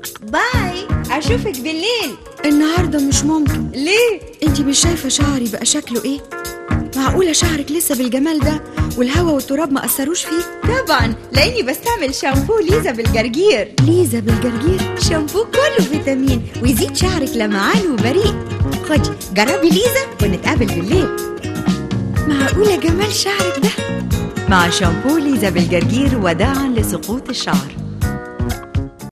باي اشوفك بالليل النهارده مش ممكن ليه انت مش شايفه شعري بقى شكله ايه معقوله شعرك لسه بالجمال ده والهوا والتراب ما اثروش فيه طبعا لاني بستعمل شامبو ليزا بالجرجير ليزا بالجرجير شامبو كله فيتامين ويزيد شعرك لمعان وبريء خدي جربي ليزا ونتقابل بالليل معقوله جمال شعرك ده مع شامبو ليزا بالجرجير وداعا لسقوط الشعر